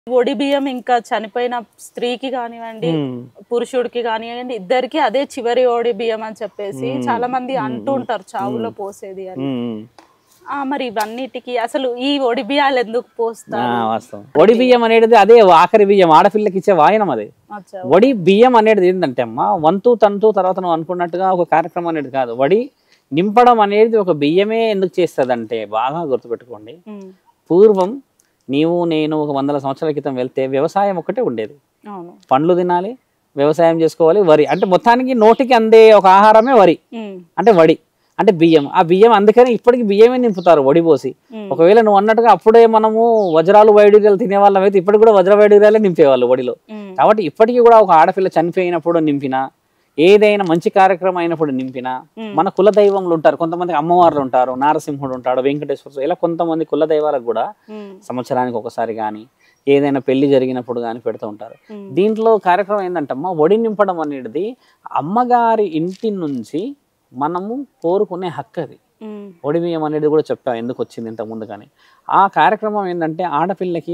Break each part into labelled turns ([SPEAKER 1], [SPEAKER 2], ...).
[SPEAKER 1] ఒడి బియ్యం ఇంకా చనిపోయిన స్త్రీకి కానివ్వండి
[SPEAKER 2] ఉమ్.
[SPEAKER 1] పురుషుడికి కానివ్వండి ఇద్దరికి అదే చివరి ఓడి బియ్యం అని చెప్పేసి చాలా మంది అంటూ ఉంటారు చావులో పోసేది అని
[SPEAKER 2] ఉమ్.
[SPEAKER 1] ఆ మరి ఇవన్నిటికి అసలు ఈ ఒడి బియ్యాలు ఎందుకు
[SPEAKER 2] ఆ,
[SPEAKER 1] పోస్తారు
[SPEAKER 2] వాస్తవం వడి బియ్యం అనేది అదే ఆఖరి బియ్యం ఆడపిల్లకి ఇచ్చే వాయనం అది
[SPEAKER 1] అచ్చా.
[SPEAKER 2] వడి బియ్యం అనేది ఏంటంటే అమ్మా వంతు తంతు తర్వాత నువ్వు అనుకున్నట్టుగా ఒక కార్యక్రమం అనేది కాదు వడి నింపడం అనేది ఒక బియ్యమే ఎందుకు చేస్తుంది బాగా గుర్తుపెట్టుకోండి
[SPEAKER 1] ఉమ్,
[SPEAKER 2] పూర్వం నీవు నేను ఒక వందల సంవత్సరాల క్రితం వెళ్తే వ్యవసాయం ఒకటే ఉండేది
[SPEAKER 1] అవును
[SPEAKER 2] పండ్లు తినాలి వ్యవసాయం చేసుకోవాలి వరి అంటే మొత్తానికి నోటికి అందే ఒక ఆహారమే వరి
[SPEAKER 1] ఉమ్,
[SPEAKER 2] అంటే వడి అంటే బియ్యం ఆ బియ్యం అందుకని ఇప్పటికి బియ్యమే నింపుతారు వడి పోసి
[SPEAKER 1] ఉమ్,
[SPEAKER 2] ఒకవేళ నువ్వు అన్నట్టుగా అప్పుడే మనము వజ్రాలు వైడూర్యాలు తినేవాళ్ళం అయితే ఇప్పటికి కూడా వజ్ర వైడూర్యాలే నింపేవాళ్ళు వడిలో
[SPEAKER 1] ఉమ్,
[SPEAKER 2] కాబట్టి ఇప్పటికీ కూడా ఒక ఆడపిల్ల చనిపోయినప్పుడు నింపిన ఏదైనా మంచి కార్యక్రమం అయినప్పుడు నింపిన
[SPEAKER 1] ఉమ్,
[SPEAKER 2] మన కుల దైవములు ఉంటారు కొంతమంది అమ్మవార్లు ఉంటారు నారసింహుడు ఉంటాడు వెంకటేశ్వర స్వామి, ఇలా కొంతమంది కుల దైవాలకు కూడా
[SPEAKER 1] ఉమ్,
[SPEAKER 2] సంవత్సరానికి ఒకసారి కానీ ఏదైనా పెళ్లి జరిగినప్పుడు కానీ పెడుతూ ఉంటారు
[SPEAKER 1] ఉమ్,
[SPEAKER 2] దీంట్లో కార్యక్రమం ఏంటంటమ్మా ఒడి నింపడం అనేది అమ్మగారి ఇంటి నుంచి మనము కోరుకునే హక్కు అది
[SPEAKER 1] ఉమ్,
[SPEAKER 2] ఒడి బియ్యం అనేది కూడా చెప్పాం ఎందుకు వచ్చింది ఇంత ముందు కానీ ఆ కార్యక్రమం ఏంటంటే ఆడపిల్లకి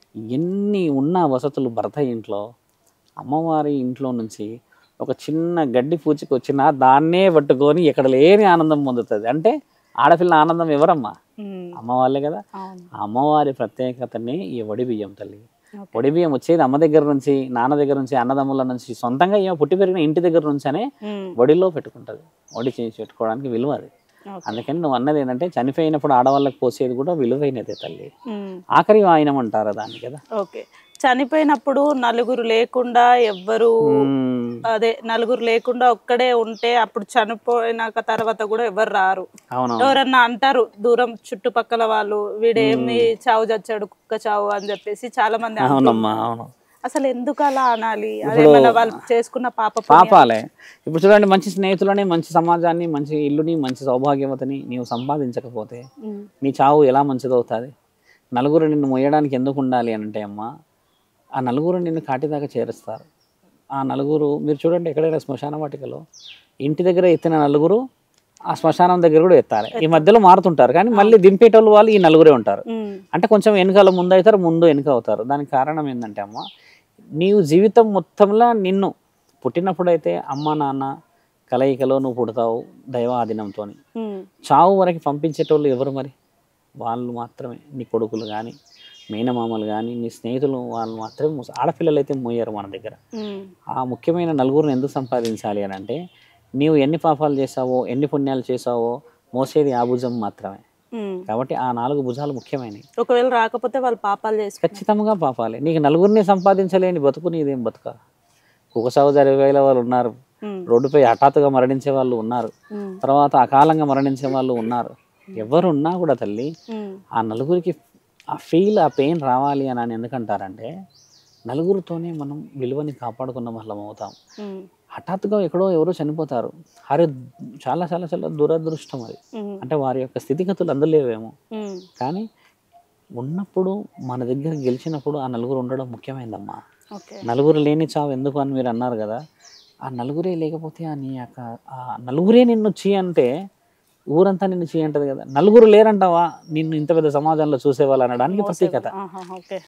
[SPEAKER 2] ఎన్ని ఉన్న వసతులు భర్త ఇంట్లో అమ్మవారి ఇంట్లో నుంచి ఒక చిన్న గడ్డి పూచికి వచ్చినా దాన్నే పట్టుకొని ఇక్కడ లేని ఆనందం పొందుతుంది అంటే ఆడపిల్ల ఆనందం ఎవరమ్మా
[SPEAKER 1] ఉమ్,
[SPEAKER 2] అమ్మ వాళ్ళే కదా
[SPEAKER 1] అవును
[SPEAKER 2] ఆ అమ్మవారి ప్రత్యేకతని ఈ ఒడి బియ్యం తల్లి
[SPEAKER 1] ఓకే.
[SPEAKER 2] ఒడి బియ్యం వచ్చేది అమ్మ దగ్గర నుంచి నాన్న దగ్గర నుంచి అన్నదమ్ముల నుంచి సొంతంగా ఏమో పుట్టి పెరిగిన ఇంటి దగ్గర నుంచనే
[SPEAKER 1] ఉమ్,
[SPEAKER 2] ఒడిలో పెట్టుకుంటుంది ఒడి చేసి పెట్టుకోవడానికి విలువ అది
[SPEAKER 1] ఓకే.
[SPEAKER 2] అందుకని నువ్వు అన్నది ఏంటంటే చనిపోయినప్పుడు ఆడవాళ్ళకి పోసేది కూడా విలువైనదే తల్లి
[SPEAKER 1] ఉమ్,
[SPEAKER 2] ఆఖరి వాయినం అంటారు దాన్ని కదా
[SPEAKER 1] ఓకే చనిపోయినప్పుడు నలుగురు లేకుండా ఎవ్వరు
[SPEAKER 2] మ్మ్.
[SPEAKER 1] అదే నలుగురు లేకుండా ఒక్కడే ఉంటే అప్పుడు చనిపోయినాక తర్వాత కూడా ఎవరు రారు
[SPEAKER 2] అవునవును
[SPEAKER 1] ఎవరన్నా అంటారు దూరం చుట్టుపక్కల వాళ్ళు వీడేమి చావు చచ్చాడు కుక్క చావు అని చెప్పేసి చాలా మంది అంటూ
[SPEAKER 2] అవునమ్మా అవును
[SPEAKER 1] అసలు ఎందుకు అలా అనాలి అదేమన్నా వాళ్ళు చేసుకున్న పాప పుణ్యం?
[SPEAKER 2] పాపాలే ఇప్పుడు చూడండి మంచి స్నేహితులని మంచి సమాజాన్ని మంచి ఇల్లుని మంచి సౌభాగ్యవతిని నీవు సంపాదించకపోతే
[SPEAKER 1] ఉమ్,
[SPEAKER 2] నీ చావు ఎలా మంచిదవుతుంది నలుగురు నిన్ను మొయ్యడానికి ఎందుకు ఉండాలి అని అంటే అమ్మా ఆ నలుగురు నిన్ను కాటిదాకా చేరుస్తారు ఆ నలుగురు మీరు చూడండి ఎక్కడైనా శ్మశాన వాటికలో ఇంటి దగ్గర ఎత్తిన నలుగురు ఆ శ్మశానం దగ్గర కూడా ఎత్తాలి ఈ మధ్యలో మారుతుంటారు కానీ మళ్ళీ దింపేటోళ్ళు వాళ్ళు ఈ నలుగురే ఉంటారు
[SPEAKER 1] ఉమ్,
[SPEAKER 2] అంటే కొంచెం వెనకాల ముందు అవుతారు ముందు వెనుక అవుతారు దానికి కారణం ఏంటంటే అమ్మ నీవు జీవితం మొత్తంలో నిన్ను పుట్టినప్పుడు అయితే అమ్మ నాన్న కలయికలో నువ్వు పుడతావు దైవాధీనంతో
[SPEAKER 1] ఉమ్,
[SPEAKER 2] చావు వరకు పంపించేటోళ్ళు ఎవరు మరి వాళ్ళు మాత్రమే నీ కొడుకులు కానీ మేనమామలు కానీ నీ స్నేహితులు వాళ్ళు మాత్రమే మోస ఆడపిల్లలు అయితే మోయారు మన దగ్గర
[SPEAKER 1] ఉమ్,
[SPEAKER 2] ఆ ముఖ్యమైన నలుగురిని ఎందుకు సంపాదించాలి అని అంటే నీవు ఎన్ని పాపాలు చేసావో ఎన్ని పుణ్యాలు చేసావో మోసేది ఆ భుజం మాత్రమే
[SPEAKER 1] ఉమ్.
[SPEAKER 2] కాబట్టి ఆ నాలుగు భుజాలు ముఖ్యమైనవి
[SPEAKER 1] ఒకవేళ రాకపోతే వాళ్ళు పాపాలు చేసుకుంటారు
[SPEAKER 2] ఖచ్చితంగా పాపాలే నీకు నలుగురిని సంపాదించలేని బతుకు నీదేం బతుక కుక్క సాగు జరిగే వేల వాళ్ళు ఉన్నారు
[SPEAKER 1] ఉమ్,
[SPEAKER 2] రోడ్డుపై హఠాత్తుగా మరణించే వాళ్ళు ఉన్నారు
[SPEAKER 1] ఉమ్,
[SPEAKER 2] తర్వాత అకాలంగా మరణించే వాళ్ళు ఉన్నారు ఎవరున్నా కూడా తల్లి
[SPEAKER 1] ఉమ్,
[SPEAKER 2] ఆ నలుగురికి ఆ ఫీల్ ఆ పెయిన్ రావాలి అని అని ఎందుకంటారంటే నలుగురితోనే మనం విలువని కాపాడుకున్న వాళ్ళం అవుతాం
[SPEAKER 1] ఉమ్,
[SPEAKER 2] హఠాత్తుగా ఎక్కడో ఎవరో చనిపోతారు అరే చాలా చాలా చాలా దురదృష్టం అది
[SPEAKER 1] ఉమ్,
[SPEAKER 2] అంటే వారి యొక్క స్థితిగతులు అందులేవేమో
[SPEAKER 1] ఉమ్,
[SPEAKER 2] కానీ ఉన్నప్పుడు మన దగ్గర గెలిచినప్పుడు ఆ నలుగురు ఉండడం ముఖ్యమైనదమ్మా
[SPEAKER 1] ఓకే
[SPEAKER 2] నలుగురు లేని చావు ఎందుకు అని మీరు అన్నారు కదా ఆ నలుగురే లేకపోతే ఆ నీ యొక్క ఆ నలుగురే నిన్ను చీ అంటే ఊరంతా నిన్ను చీ అంటది కదా నలుగురు లేరంటావా నిన్ను ఇంత పెద్ద సమాజంలో చూసేవాళ్ళు అనడానికి ప్రత్యేకత
[SPEAKER 1] ఆహా, ఓకే